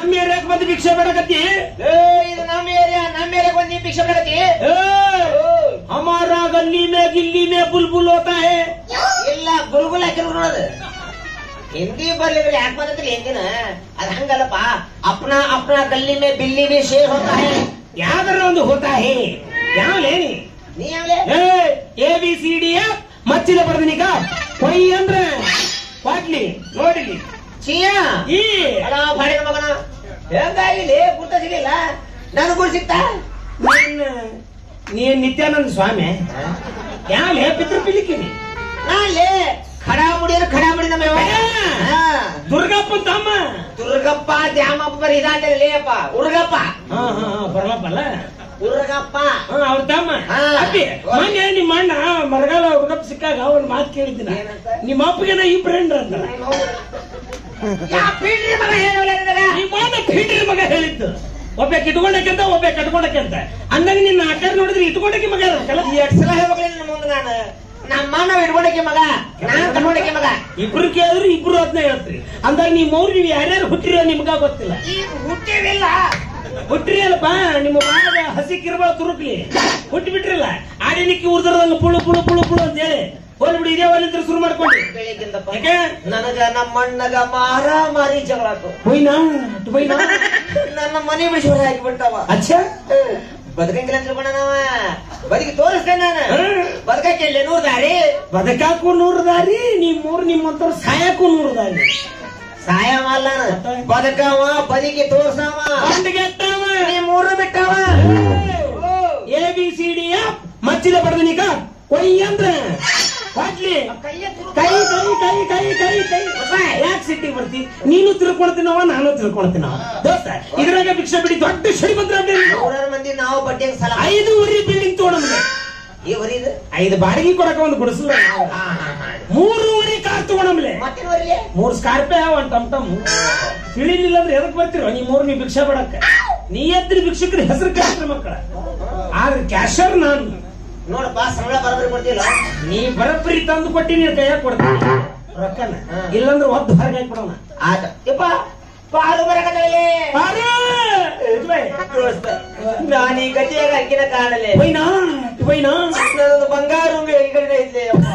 ನಮ್ಮ ಏರಿಯಾಕ್ ಬಂದು ಭಿಕ್ಷೆ ಬೇಡಕತ್ತಿ ಏ ಇದು ನಮ್ಮ ಏರಿಯಾ ನಮ್ಮ ಏರಿಯಾ ಬಂದು ನೀನ್ ಭಿಕ್ಷೆ ಬಿಡಕತ್ತಿ ए, हमारा गली में गिल्ली में बुलबुल होता है ಇಲ್ಲ ಗುಲ್ಗುಲ್ ಹಾಕಿದ್ರು ನೋಡದು ಹಿಂದಿ ಬರ್ಲಿ ಬಿಡಿ ಯಾಕೆ ಬಂದತ್ರಿ ಹಿಂದಿನ ಅದ್ ಹಂಗಲ್ಲಪ್ಪ ಅಪ್ನಾ ಅಪ್ನಾ ಗಲ್ಲಿ ಮೇ ಬಿಲ್ಲಿ ಮೇ ಶೇರ್ ಹೋತಾ ಹೈ ಯಾವ್ದಾರ ಒಂದು ಹೋತಾ ಹೇ ಯಾವ ಲೇನಿ ನೀ ಯಾವ್ಲೆ A B C D F ಮಚ್ಚಿದ ಬರ್ದನಿಕ ಕೊಯ್ ಅಂದ್ರ ಕ್ವಾಟ್ಲಿ ನೋಡಿಲಿ ಚಿಯಾ ಈ ಅಲ್ಲ ಬಾಡಿನ ಮಗನ ಹೆಂಗಾಗಿಲಿ ಗುರ್ತ ಸಿಗಲಿಲ್ಲ ನನಗೂ ಗುರು ಸಿಗ್ತಾ ನೀನ್ ನೀನ್ ನಿತ್ಯಾನಂದ ಸ್ವಾಮಿ ಯಾವ ಲೇ ಪಿತೃ ಪಿಲಿಕಿನಿ ನಾಳೆ ಖಡಾ ಮುಡಿಯೋರು ಖಡಾ ಮುಡಿ ನಮ್ಮ ಯವ್ವ. ಹಾ. ದುರ್ಗಪ್ಪನ ತಮ್ಮ ದುರ್ಗಪ್ಪ ದ್ಯಾಮಪ್ಪ ಬರೀ ಇದಾಂತಲೇ ಅಪ್ಪ ಉರ್ಗಪ್ಪ ಹಾ ಹಾ ಹಾ ಬರಲಪ್ಪಲ್ಲ ಉರ್ಗಪ್ಪ ಹಾ ಅವ್ರ ತಮ್ಮ ಹಾ. ಅಪ್ಪಿ ಮೊನ್ನೆ ನಿಮ್ಮ ಅಣ್ಣ ಮರಗಾಲ ಹುಡುಗಪ್ಪ ಸಿಕ್ಕಾಗ ಅವ್ನ ಮಾತು ಕೇಳಿದ್ದಿನ ಏನಂತ? ನಿಮ್ಮ ಅಪ್ಪಗೆನ ಇಬ್ರು ಹೆಂಡ್ರ ಅಂತ ಯಾ ಪೀಡ್ರಿ ಮಗ ಹೇಳೋಲ್ಲ ನಿನಗ? ನಿಮ್ಮ ಅಣ್ಣ ಪೀಟ್ರಿ ಮಗ ಹೇಳಿದ್ದು ಒಬ್ಬ ಇಟ್ಕೊಂಡಕ್ಕೆಂತ ಒಬ್ಬ ಕಟ್ಕೊಂಡಕ್ಕೆಂತ ಅಂದಾಗ ನಿನ್ನ ಆಕಾರ ನೋಡಿದ್ರೆ ಇಟ್ಕೊಂಡಕ್ಕೆ ಮಗ ಇರಬೇಕಲ್ಲ ಎಷ್ಟ್ ಸಲ ಹೇಳ್ಬೇಕಲ್ಲ ನಿನ್ನ ಮುಂದೆ ನಾನು ನಮ್ಮ ನಾವು ಇಟ್ಕೊಂಡಕ್ಕೆ ಮಗ ನಾನ್ ಕಟ್ಕೊಂಡಕ್ಕೆ ಮಗ ಇಬ್ರು ಕೇಳಿದ್ರೆ ಇಬ್ರು ಅದನ್ನ ಹೇಳ್ತೀರಿ ಅಂದಾಗ ನಿಮ್ಮ ಮೌರ್ ನೀವು ಯಾರ್ಯಾರು ಹುಟ್ಟಿರೋ ನಿಮ್ಗ ಗೊತ್ತಿಲ್ಲ ಈಗ ಹುಟ್ಟಿವಿಲ್ಲ ಹುಟ್ಟ್ರಿ ಅಲ್ಲಪ್ಪ ನಿಮ್ಮ ಬಾಯಾಗ ಹಸಿ ಕಿರುಬಳ ತುರುಕ್ಲಿ ಹುಟ್ಟಿ ಬಿಟ್ರಲ್ಲ ಆಡಿನಿಕ್ಕಿ ಉರ್ದರದಂಗ ಪುಳು ಪುಳು ಪುಳು ಪುಳು ಅಂತ ಹೇಳಿ ಹೋಲ್ ಬಿಡಿ ಇದೇ ಒಲಿಂತ್ರ ಶುರು ಮಾಡ್ಕೊಂಡಿ ಬೆಳಿಗ್ಗಿಂದಪ್ಪ ಯಾಕೆ ನನಗ ನಮ್ಮ ಅಣ್ಣಗ ಮಾರ ಮಾರಿ ಜಗಳ ಆತು ಹೋಯ್ನಾ ಹೋಯ್ನಾ ನನ್ನ ಮನೆ ಬಿಡಿಸಿ ಹೊರ ಹಾಕಿಬಿಟ್ಟವ ಅಚ್ಚಾ ಬದುಕಂಗಿಲ್ಲ ಅಂತ ತಿಳ್ಕೊಂಡನವ ಬದುಕಿ ತೋರಿಸ್ತೇನೆ ನಾನು ಹ್ಮ್. ಬದುಕಕ್ಕೆ ಇಲ್ಲಿ ನೂರು ದಾರಿ ಬದಕಾಕು ನೂರು ದಾರಿ ನಿಮ್ಮೂರು ನಿಮ್ಮಂತವ್ರು ಸಾಯಕ್ಕೂ ನೂರು ದಾರಿ ಸಾಯ ಅಲ್ಲ ಬದುಕವ ಬದುಕಿ ತೋರ್ಸವ ಬಂದ್ಗೆಟ್ಟವ. ನೀ ಮೂರು ಬಿಟ್ಟವ A B C D F ಮಚ್ಚಿದ ಬಡದನಿಕ ಕೊಯ್ ಅಂದ್ರ ಕೊಟ್ಲಿ ಕೈಯ ತುರು- ಕೈ ಕೈ ಕೈ ಕೈ ಕೈ ಕೈ ಯಾಕೆ ಸಿಟ್ಟಿಗೆ ಬರ್ತಿ ನೀನು ತಿಳ್ಕೊಳ್ತೀನವ ನಾನು ತಿಳ್ಕೊಳ್ತೀನವ ದೋಸ್ತ ಇದ್ರಾಗ ಭಿಕ್ಷೆ ಬಿಡಿ ದೊಡ್ಡ ಶ್ರೀಮಂತರ ನೂರಾರು ಮಂದಿ ನಾವು ಬಡ್ಡಿಗೆ ಸಲ ಐದೂವರೆ ಬಿಲ್ಡಿಂಗ್ ತಗೊಂಡ್ರೆ ಈ ವರಿದು ಐದು ಬಾಡಿಗೆ ಕೊಡಕ ಒಂದು ಗುಡಿಸಲ ಮೂರುವರೆ ಕಾರ್ ತಗೊಂಡಮ್ಲೆ ಮತ್ತೇನ್ ವರಿಲಿ ಮೂರ್ ಸ್ಕಾರ್ಪೆ ಒಂದ್ ಟಮ್ ಟಮ್ ತಿಳಿಲಿಲ್ಲ ಅಂದ್ರೆ ಎದಕ್ ಬರ್ತಿರೋ ನೀ ಮೂರ್ ನೀ ಭಿಕ್ಷೆ ಬಿಡಕ್ಕ ನೀ ಎದ್ರಿ ಭಿಕ್ಷಕರ ಹೆಸರು ಕೇಳ್ತೀರಿ ಮಕ್ಕಳ ಆದ್ರೆ ಕ್ಯಾಶರ್ ನಾನು ನೋಡಪ್ಪ ಸಂಬಳ ಬರೋದ್ರಿ ಕೊಡ್ತಿಲ್ಲ ನೀ ಬರಬ್ಬರಿ ತಂದು ಕೊಟ್ಟಿ ನೀನ್ ಕೈಯಾಗ ಕೊಡ್ತೀನಿ ರೊಕ್ಕನ ಇಲ್ಲಂದ್ರೆ ಒದ್ದು ಹೊರಗೆ ಹಾಕ್ಬಿಡೋಣ ಆತ ಯಪ್ಪ ಪಾಲು ಬರಕತ್ತಲ್ಲಿ ಬಾರೋ! ಇಟ್ಬೈ. ದೋಸ್ತ ನಾನು ಈ ಗತಿಯಾಗ ಅಕ್ಕಿನ ಕಾಣಲೆ ಬೈನಾ ಬೈನಾ ನನ್ನದು ಬಂಗಾರು ಈ ಕಡೆ ಐತ್ಲೆ ಯಪ್ಪ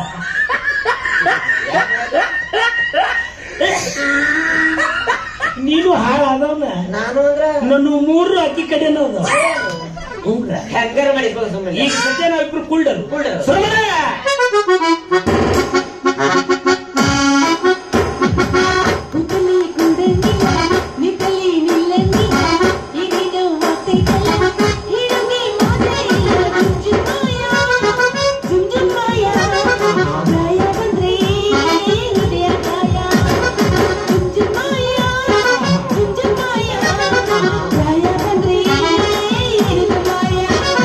ನೀನು ಹಾಳಾದವನ ನಾನು ಅಂದ್ರ ನನ್ನ ಮೂರು ಅಕ್ಕಿ ಕಡೆನೂ ಅದಾವ ಹ್ಞೂನ್ರ. ಹೆಂಗಾರ ಮಾಡಿಸ್ಬೇಕು ಸುಮ್ಮನೆ ಈಗ ಸದ್ಯ ನಾವಿಬ್ರು ಕುಳ್ಡರು ಕುಳ್ಡರು. ಸುರಮಣ! ಕುಂತಲಿ ಕುಂದನಿ ನಿಂತಲಿ ನಿಲ್ಲನಿ ಈಗಿನ ಮಾತೈತಲ್ಲ ಹಿಡುಗಿ ಮಾತೇ ಇಲ್ಲ ಜುಂಜುಮಾಯ ಜುಂಜುಮಾಯ ಪ್ರಾಯ ಬಂದ್ರೆ ಹೃದಯ ಕಾಯ ಜುಂಜುಮಾಯ ಜುಂಜುಮಾಯ ಪ್ರಾಯ ಬಂದ್ರೆ ಹೃದಯ ಮಾಯ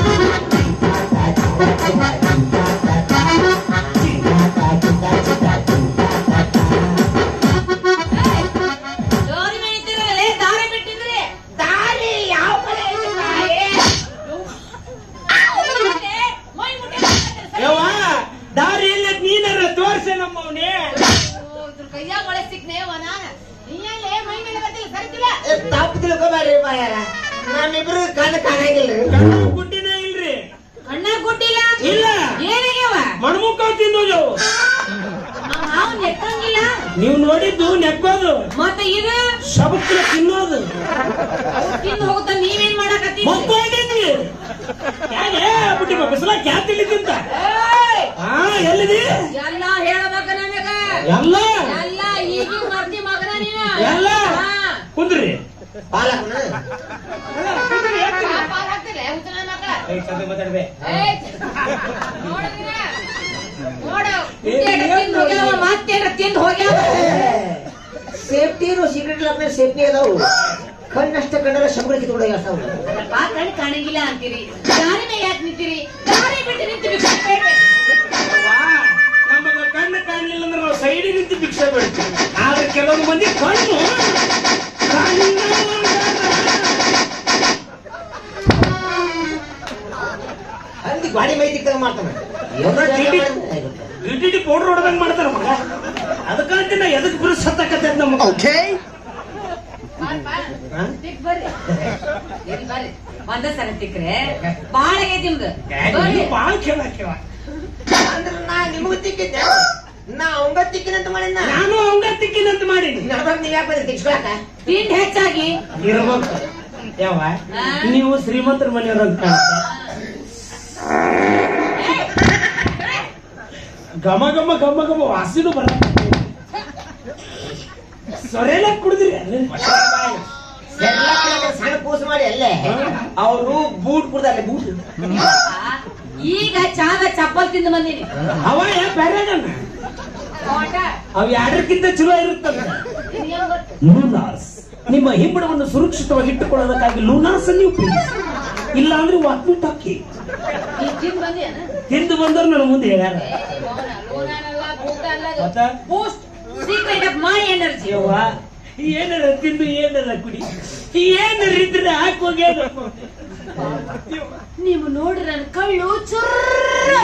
ಜೋರಿ ಮೇಯ್ತಿರಲ್ಲ ದಾರಿ ಬಿಟ್ಟಿದ್ರಿ ದಾರಿ ಯಾವ ಕಡೆ ಐತೆ ತಾಯಿ? ಮೈ ಮುಟ್ಟೆ ಯವ್ವ ದಾರಿ ಇಲ್ಲ ನೀನಾರ ತೋರ್ಸೆ ನಮ್ಮವನೇ ಕೈಯಾಗ ಒಳಗೆ ಸಿಕ್ನೇವ ನಾನು ನೀಯಲ್ಲೇ ಮೈ ಮೇಲೆ ಬರ್ತಿಲ್ಲ ಸರಿತಿಲ್ಲ ಏ, ತಪ್ಪು ತಿಳ್ಕೊಬೇಡ್ರಿ ಬಾಯಾರ ನಮ್ಮಿಬ್ರು ಕಣ್ಣು ಕಾಣಂಗಿಲ್ರಿ ಕಣ್ಣು ಗುಡ್ಡಿನೇ ಇಲ್ರಿ ಕಣ್ಣ ಕೊಟ್ಟಿಲ್ಲ ಇಲ್ಲ ಏನಾಗ್ಯವ ಮಣ್ಮುಕ್ಕ ತಿನ್ನೋದು ನಾವು ನೆಕ್ಕಂಗಿಲ್ಲ ನೀವು ನೋಡಿದ್ದು ನೆಕ್ಕೋದು ಮತ್ತೆ ಇದು ಶಬಕ್ಕಿನ ತಿನ್ನೋದು ತಿಂದು ಹೋಗುತ್ತ ನೀವೇನ್ ಮಾಡಕತ್ತಿ ಮಕ್ಕೊಂಡಿದ್ವಿ ಯಾಕೆ ಬಿಟ್ಟಿ ಬಿಸಿಲ ಕ್ಯಾ ತಿಳಿದಿಂತ ಏಯ್! ಹಾ ಎಲ್ಲಿದಿ ಎಲ್ಲ ಹೇಳ್ಬೇಕ ನನಗ ಎಲ್ಲ ಎಲ್ಲ ಈಗಿನ ಮರ್ತಿ ಮಗನ ನೀನ ಎಲ್ಲ ಹಾ. ಕುಂದ್ರಿ ಪಾಲಕನ ಆ ಪಾಲ್ ಹಾಕ್ತಿಲ್ಲ, ಹುಚ್ಚನ ಮಕ್ಕಳ. ಏಯ್! ನೋಡಿದಿರ? ನೋಡು, ಹುಟ್ಟಿಯಾಗ ತಿಂದ್ ಹೋಗ್ಯಾವ, ಮತ್ತೇನ ತಿಂದ್ ಹೋಗ್ಯಾವ ಸೇಫ್ಟಿ ಇರೋ ಸೀಕ್ರೆಟ್ ಲಾಕ್ ಸೇಫ್ಟಿ ಅದಾವು ಕಣ್ಣಷ್ಟ ಕಂಡರ ಶಂಬಳ ಕಿತ್ಕೊಂಡ ಹೇಳ್ತಾವು ಅಪ್ಪ ಕಣ್ ಕಾಣಂಗಿಲ್ಲ ಅಂತೀರಿ ದಾರಿನ ಯಾಕೆ ನಿಂತೀರಿ ದಾರಿ ಬಿಟ್ಟು ನಿಂತು ಭಿಕ್ಷೆ ಬೇಡ್ರಿ. ನಮಗ ಕಣ್ಣು ಕಾಣಲಿಲ್ಲ ಅಂದ್ರೆ ನಾವು ಸೈಡ್ ನಿಂತು ಭಿಕ್ಷೆ ಬೇಡ್ತೀವಿ ಆದ್ರೆ ಕೆಲವೊಂದು ಮಂದಿ ಕಣ್ಣು ಕಣ್ಣು ಅಲ್ಲಿ ಗಾಡಿ ಮೈ ತಿಕ್ದಾಗ ಮಾಡ್ತಾನ ಇಟಿ ಪೌಡರ್ ಹೊಡೆದಂಗ್ ಮಾಡ್ತಾರ ಮಗ ಅದಕ್ಕಂತ ನಾ ಎದಕ್ ಬಿರುಸ್ ಹತ್ತಕತ್ತೈತ್ ನಮಗ ಪಾಲ್ ಪಾಲ್. ಹಾ? ತಿಕ್ ಬರ್ರಿ ಇಲ್ಲಿ ಬರ್ರಿ ಒಂದ ಸಲ ತಿಕ್ರೆ ಬಾಳ ಆಗೈತಿ ನಿಮ್ದು ನೀನು ಬರ್ರಿ ಬಾಳ ಕೇಳಾಕಿವ ಅಂದ್ರ ನಾ ನಿಮಗ್ ತಿಕ್ಕಿದ್ದೆ ನಾ ಅವಂಗ ತಿಕ್ಕಿನಂತ ಮಾಡಿನ ನಾನು ಅವಂಗ ತಿಕ್ಕಿನಂತ ಮಾಡೀನಿ ನಡ್ಬಾರ್ದು ನೀವ್ ಯಾಕೆ ಬಂದ್ರಿ ತಿಕ್ಸ್ಕೊಳಕ ತಿಂಡಿ ಹೆಚ್ಚಾಗಿ ಇರ್ಬೇಕು ಯಾವ ಹಾ. ನೀವು ಶ್ರೀಮಂತರ ಮನೆಯವ್ರು ಅಂತ ಕಾಣುತ್ತೆ ಘಮ ಘಮ ಘಮ ಘಮ ವಾಸಿನೂ ಬರ ಸೊರೆಲ್ಲ ಕುಡಿದ್ರಿ ಸೆರ್ಲಾಕ್ ಸಣ್ಣ ಕೂಸು ಮಾಡಿ ಅಲ್ಲೇ ಅವರು ಬೂಟ್ ಕುಡ್ದಾರೆ ಬೂಟ್ ಈಗ ಚಾದ ಚಪ್ಪಲ್ ತಿಂದು ಬಂದೀನಿ ಅವ ಯಾ ಬ್ಯಾರೆಗಣ್ಣ ಓಟ ಅವ್ ಯಾರಕ್ಕಿಂತ ಚಲೋ ಇರುತ್ತಂತ ನಿನ್ಗೇನ್ ಗೊತ್ತು? ಲೂನಾರ್ಸ್ ನಿಮ್ಮ ಹಿಂಬಡವನ್ನು ಸುರಕ್ಷಿತವಾಗಿ ಇಟ್ಟುಕೊಳ್ಳೋದಕ್ಕಾಗಿ ಲೂನಾರ್ಸ್ ಅನ್ನು ಉಪಯೋಗಿಸಿ ಇಲ್ಲ ಅಂದ್ರೆ ವಾಕ್ಮಿಟ್ ಹಾಕಿ ನೀ ತಿಂದು ಬಂದಿಯೇನ? ತಿಂದು ಬಂದವ್ರು ನನ್ನ ಮುಂದೆ ಹೇಳ್ಯಾರ ಏ, ನೀ ಮೌನ. ಲೂನಾನಲ್ಲ, ಬೂಟ ಅಲ್ಲ ಅದು. ಮತ್ತೆ? Boost secret of my energy ಯವ್ವ ಏನಾರ ತಿಂದು ಏನಾರ ಕುಡಿ ಏನಾರ ಇದ್ರೆ ಹಾಕೋಗ್ಯಾದ ನೀವು ನೋಡ್ರಿ ನನ್ನ ಕಳ್ಳು ಚುರ್ರ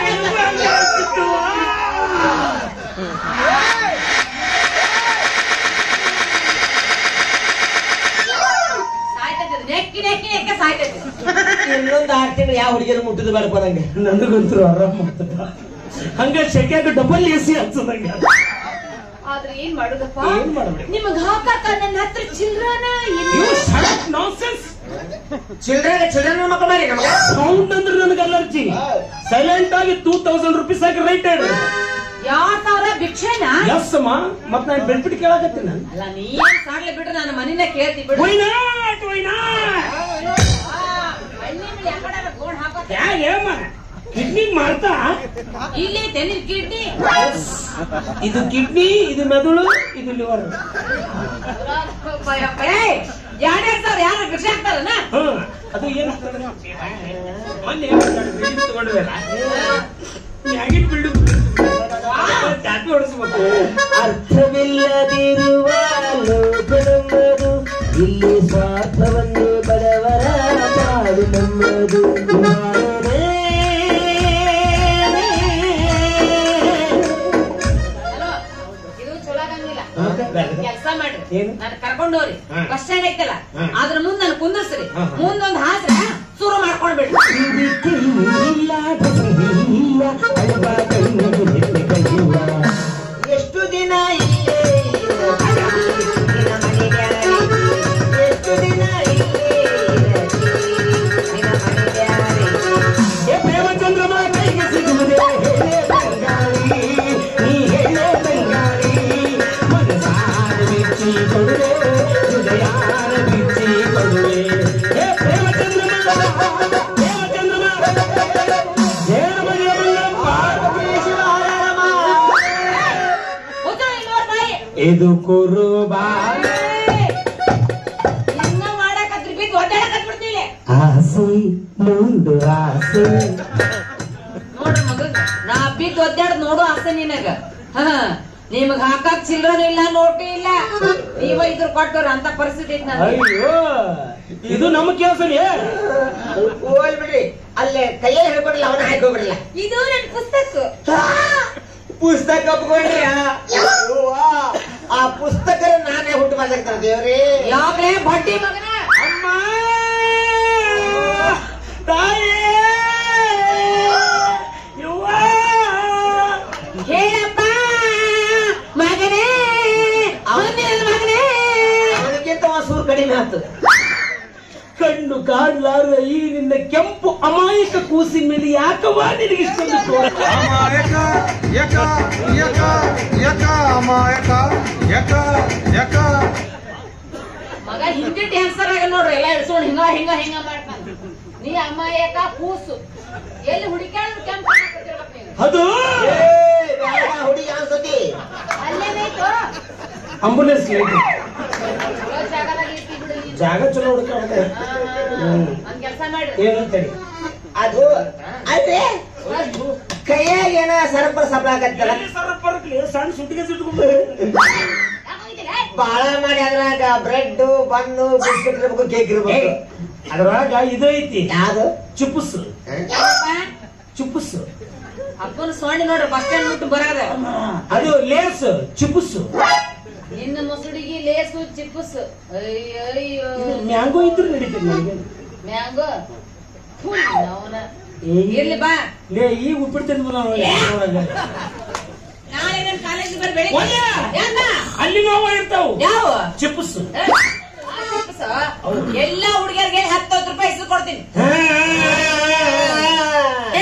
ಸಾಯ್ತೈತೆ ಅದು. ನೆಕ್ಕಿ ನೆಕ್ಕಿ ನೆಕ್ಕ ಸಾಯ್ತೈತೆ ಇನ್ನೊಂದು ಆರು ತಿಂಗಳು ಯಾವ ಹುಡುಗಿಯರು ಮುಟ್ಟಿದ್ ಬೇಡ ಬರಂಗೆ ನನಗಂತೂ ಆರಾಮ ಆಗ್ತದ ಹಂಗ ಶೆಕ್ಯಾಗ ಡಬಲ್ ಎ ಸಿ ಹಚ್ಚದಂಗ ಆದ್ರೆ ಏನ್ ಮಾಡುದಪ್ಪ ಏನ್ ಮಾಡ್ಬೇಕು? ನಿಮಗ್ ಹಾಕಾಕ ನನ್ನ ಹತ್ರ children you nonsense children children ಮಕ್ಕಳು ಮಾಡಿ ನಮಗ ಸೌಂಡ್ ಅಂದ್ರೆ ನನಗೆ ಅಲರ್ಜಿ ಸೈಲೆಂಟ್ ಆಗಿ ಟೂ ತೌಸಂಡ್ ರುಪೀಸ್ ಆಗಿ ರೈಟ್ ಹೇಳಿ ಯಾವ ಸಾವಿರ ಭಿಕ್ಷೆನಾ ಎಸ್ ಅಮ್ಮ ಮತ್ ನಾನು ಬೆನ್ಪಿಟ್ ಕೇಳಾಕತ್ತೀನಿ ನಾನು ಅಲ್ಲ ನೀನ್ ಸಾಡ್ಲಿ ಬಿಟ್ರೆ ನಾನು ಮನಿನ ಕೇಳ್ತಿ ಬಿಡು ವೈ ನಾಟ್ ವೈ ನಾಟ್ ಹಳ್ಳಿ ಮೇಲೆ ಯಾಕಡೆ ಗೋಣ್ ಹಾಕೋತ ಯಾಕೆ ಅಮ್ಮ ಕಿಡ್ನಿ ಮಾಡ್ತಾ ಇಲ್ಲಿ ತೆನಿ ಕಿಡ್ನಿ ಇದು ಕಿಡ್ನಿ ಇದು ಮೆದುಳು ಇದು ಲಿವರ್ ಎರಡೆರಡು ಸಾವಿರ ಯಾರು ಭಿಕ್ಷೆ ಹಾಕ್ತಾರನ ಹ ಅದು ಏನಾಗ್ತದೆ ಮೊನ್ನೆ ಬಿಲ್ಡಿಂಗ್ ತಗೊಂಡ್ವಲ್ಲ ಮ್ಯಾಗಿನ ಬಿಲ್ಡಿಂಗ್ ಜಾತಿ ಹೊಡಿಸ್ಬೇಕು ಅರ್ಥವಿಲ್ಲದಿರುವ ಲೋಕನಮ್ಮದು ಇಲ್ಲಿ ಸ್ವಾರ್ಥವನ್ನು ಬಡವರ ಪಾಡು ನಮ್ಮದು ಹಲೋ ಇದು ಚಲೋ ಆಗಂಗಿಲ್ಲ ಹಾ? ಕೆಲಸ ಮಾಡ್ರಿ ಏನು? ನಾನು ಕರ್ಕೊಂಡು ಹೋಗ್ರಿ ಹಾ. ಬಸ್ ಸ್ಟ್ಯಾಂಡ್ ಐತಲ್ಲ ಹಾ. ಅದ್ರ ಮುಂದ್ ನಾನು ಕುಂದರ್ಸ್ರಿ ಹಾ, ಹಾ. ಮುಂದೊಂದ್ ಹಾಸ್ರ ಶುರು ಮಾಡ್ಕೊಂಡ್ ಬಿಡ್ರಿ ಎಷ್ಟು ದಿನ ಇಲ್ಲೇ ಇರಲಿ ನಿನ್ನ ಮನೆಗ್ಯಾರೆ? ಎಷ್ಟು ದಿನ ಇಲ್ಲೇ ಇರಲಿ ನಿನ್ನ ಮನೆಗ್ಯಾರೆ? ಏ ಪ್ರೇಮಚಂದ್ರಮ ಕೈಗೆ ಸಿಗುವುದೇ ಹೇಳೆ ಬಂಗಾಳಿ ನೀ ಹೇಳೆ ಬಂಗಾಳಿ ಮನಸಾರ ಬಿಚ್ಚಿ ಕೊಡುವೆ ಹೃದಯಾರ ಬಿಚ್ಚಿ ಕೊಡುವೆ ಏ ಪ್ರೇಮಚಂದ್ರಮ ಪ್ರೇಮಚಂದ್ರಮ ಜೇನ ಮನೆಯ ಮಂಗಮ್ಮ ಶಿವರಾಮ. ಕೂತ್ಕೊಳ್ಳಿ, ಇಲ್ಲಿ ನೋಡ್ ಬಾಯಿ ಇದು ಕುರುಬಾ ಹೆಂಗ ಮಾಡಾಕತ್ರಿ ಬಿದ್ದು ಒದ್ದಾಡಕತ್ ಬಿಡ್ತೀನಿ ಆಸೆ ಮುಂದು ಆಸೆ ನೋಡ್ರಿ ಮಗ ನಾ ಬಿದ್ದು ಒದ್ದಾಡ್ ನೋಡು ಆಸೆ ನಿನಗ ಹ ನಿಮಗ್ ಹಾಕಾಕ್ ಚಿಲ್ಡ್ರನ್ ಇಲ್ಲ ನೋಟು ಇಲ್ಲ ನೀವ ಇದ್ರ ಕೊಟ್ಟವ್ರ ಅಂತ ಪರಿಸ್ಥಿತಿ ಐತಿ ನಂದು ಅಯ್ಯೋ ಇದು ನಮ್ಮ ಕೆಲಸನೇ ಹೋಗ್ಲಿ ಬಿಡ್ರಿ ಅಲ್ಲೇ ಕೈಯಲ್ಲಿ ಹೇಳ್ಕೊಡಲ್ಲ ಅವನ ಹಾಕೋಬಿಡಲ್ಲ ಇದು ನನ್ ಪುಸ್ತಕ ಪುಸ್ತಕ ಒಪ್ಕೊಂಡ್ರಿ ಆ ಪುಸ್ತಕ ನಾನೇ ಹುಟ್ಟು ಬಂದಿರ್ತಾರ ದೇವ್ರಿ ಯಾಕ್ಲೆ ಬಡ್ಡಿ ಮಗನ ಅಮ್ಮ ತಾಯಿ ಯವ್ವ ಹೇಳಪ್ಪ ಮಗನೇ ಮುಂದಿನ ಮಗನೇ ಅವನಿಗಿಂತ ಒಂದ್ ಸೂರು ಕಡಿಮೆ ಆಯ್ತು ಕಣ್ಣು ಕಾಡ್ಲಾರ ಈ ನಿನ್ನ ಕೆಂಪು ಅಮಾಯಕ ಕೂಸಿನ ಮೇಲೆ ಯಾಕವ್ವ ನಿನಗೆ ಇಷ್ಟೊಂದು ತೋಟ ಅಮಾಯಕ ಯಕ ಯಕ ಯಕ ಅಮಾಯಕ ಯಕ ಯಕ ಮಗ ಹಿಂದಿ ಡ್ಯಾನ್ಸರ್ ಆಗ ನೋಡ್ರಿ ಎಲ್ಲ ಇಡ್ಸ್ಕೊಂಡ್ ಹಿಂಗ ಹಿಂಗ ಹಿಂಗ ಮಾಡ್ತಾನ ನೀ ಅಮ್ಮ ಯಾಕ ಕೂಸು ಎಲ್ಲಿ ಹುಡುಕ್ಯಾಡಿದ್ರು ಕೆಂಪ ಹಾಕತ್ತಿರ್ಬೇಕು ನೀನು. ಅದು ಏ, ಬ್ಯಾಡ ಹುಡುಗಿ ಅನ್ಸತಿ ಅಲ್ಲೇನಾಯ್ತು ಆಂಬುಲೆನ್ಸ್ ಚಲೋ ಜಾಗದಾಗ ಇರ್ತಿ ಬಿಡು ನೀನು. ಜಾಗ ಚಲೋ ಹುಡುಕಾಡ್ದೆ ಹಾ, ಹಾ, ಹಾ. ಒಂದ್ ಕೆಲ್ಸ ಮಾಡ್ರಿ ಏನಂತೇಳಿ ಅದು ಅದೇ ಕೈಯಾಗ ಏನ ಸರಪರ ಸಪ್ಲ ಆಗತ್ತಲ್ಲ ಸಣ್ಣ ಸುಟ್ಟಿಗೆ ಸುಟ್ಕೊಂಡು ಯಾಕ್ ಹೋಗಿದ್ದೀರ? ಬಾಳ ಮಾಡಿ ಅದ್ರಾಗ ಬ್ರೆಡ್ ಬನ್ನು ಬಿಸ್ಕಿಟ್ ಇರ್ಬೇಕು ಕೇಕ್ ಇರ್ಬೇಕು ಅದ್ರೊಳಗ ಇದು ಐತಿ ಯಾವ್ದು ಚುಪ್ಪುಸು ಏನಪ್ಪ? ಚುಪ್ಪುಸು ಅಪ್ಪನ ಸೊಂಡಿ ನೋಡ್ರಿ ಬಸ್ ಸ್ಟ್ಯಾಂಡ್ ಬಿಟ್ಟು ಬರೋದ ಅದು ಲೇಸ್ ಚುಪ್ಪುಸು ನಿನ್ನ ಮೊಸಡಿಗೆ ಲೇಸು ಚಿಪ್ಪಸ್ ಅಯ್ಯಯ್ಯೋ ಮ್ಯಾಂಗೋ ಇದ್ರು ನಡೀತದೆ ನನಗೆ ಮ್ಯಾಂಗೋ ಥು, ಅವನ ಏ, ಇರ್ಲಿ ಬಾ ಲೇ ಈಗ ಉಪ್ಪಿಟ್ಟು ತಿಂದು ನಾವು ನಾಳೆ ನನ್ ಕಾಲೇಜ್ ಬರ್ ಬೆಳಿಗ್ಗೆ ಒಳ್ಳೆ. ಯಾಕ? ಅಲ್ಲಿ ನೋವು ಇರ್ತಾವು ಯಾವ ಚಿಪ್ಪಸ್ ಏ, ಆ ಚಿಪ್ಸ್ ಎಲ್ಲಾ ಹುಡುಗಿಯರಿಗೆ ಹತ್ತತ್ತು ರೂಪಾಯಿ ಇಸ್ದು ಕೊಡ್ತೀನಿ ಏ,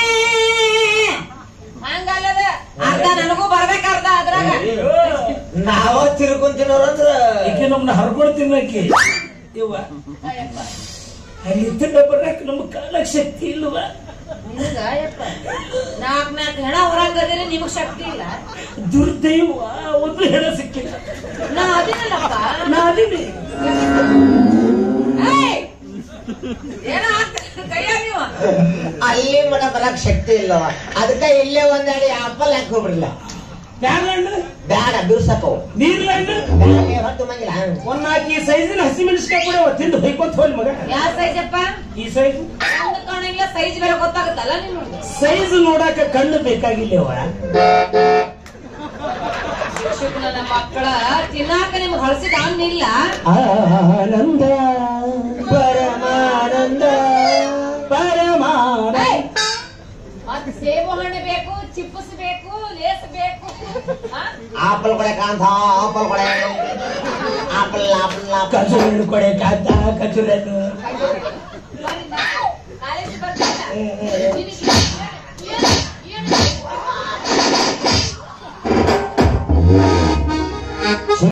ಹಂಗಲ್ಲದ ಅರ್ಧ ನನಗೂ ಬರ್ಬೇಕು ಅರ್ಧ ಅದ್ರಾಗ ನಾವ ತಿರ್ಕೊಂತಿನವ್ರಂದ್ರ ಈಕೆ ನಮ್ನ ಹರ್ಕೊಂಡು ತಿನ್ನಕ್ಕೆ ಇವ ಅಯ್ಯಪ್ಪ, ಅಲ್ಲಿ ತಿನ್ನ ಬರಕ್ ನಮ್ ಕಾಲಕ್ ಶಕ್ತಿ ಇಲ್ವಾ ನಿನಗ ಅಯ್ಯಪ್ಪ ನಾಲ್ಕ್ ನಾಲ್ಕು ಹೆಣ ಹೊರಂಗದಿರಿ ನಿಮಗ್ ಶಕ್ತಿ ಇಲ್ಲ ದುರ್ದೈವ ಒಂದು ಹೆಣ ಸಿಕ್ಕಿಲ್ಲ ನಾ ಅದಿನಲ್ಲಪ್ಪ ನಾ ಅದೀನಿ ಏಯ್! ಏನೋ ಆಗ್ತದೆ ಕೈಯಾಗ ನೀವು ಅಲ್ಲಿ ಮಟ ಬರಕ್ ಶಕ್ತಿ ಇಲ್ಲವ ಅದಕ್ಕ ಇಲ್ಲೇ ಒಂದಡಿ ಆಪಲ್ ಹಾಕಿ ಹೋಗ್ಬಿಡ್ಲ ಬ್ಯಾಗ್ಲಣ್ಣ ಬ್ಯಾಡ ಬಿರ್ಸಕ್ಕವು ನೀರ್ಲಣ್ಣ ಬ್ಯಾಡ ಹೊತ್ತು ಮಂಗಿಲ್ಲ ಒಂದ್ ನಾಲ್ಕು ಈ ಸೈಜಿನ ಹಸಿ ಮೆಣಸಿನ್ಕಾಯಿ ಕೊಡವ ತಿಂದು ಹೊಯ್ಕೊಂತ ಹೋಲ್ ಮಗ ಯಾವ ಸೈಜ್ ಅಪ್ಪ ಈ ಸೈಜ್ ಒಂದು ಕಾಣಿಲ್ಲ ಸೈಜ್ ಬೇರೆ ಗೊತ್ತಾಗುತ್ತಲ್ಲ ನಿಮ್ಗೆ ಸೈಜ್ ನೋಡಾಕ ಕಣ್ಣು ಬೇಕಾಗಿಲ್ಲವ ಶಿಕ್ಷಕ ನನ್ನ ಮಕ್ಕಳ ತಿನ್ನಾಕ ನಿಮ್ಗೆ ಹಳಸಿದ ಹಣ್ಣಿಲ್ಲ ಆನಂದ ಪರಮಾನಂದ ಪರಮಾನಂದ ಏಯ್! ಮತ್ತ್ ಸೇಬು ಹಣ್ಣು ಬೇಕು ಚಿಪ್ಪಸ್ ಬೇಕು ಲೇಸ್ ಬೇಕು ಆ? ಆಪಲ್ ಕೊಡೆ ಕಾಂತ ಆಪಲ್ ಕೊಡೆ ಆಪಲ್ ಆಪಲ್ ಆಪಲ್ ಕಚೂರನ್ನು ಕೊಡೆ ಕಾಂತ ಕಚೂರನ್ನು ಕಾಲೇಜ್ ಬರ್ತಿಲ್ಲ ನಿನಗೆ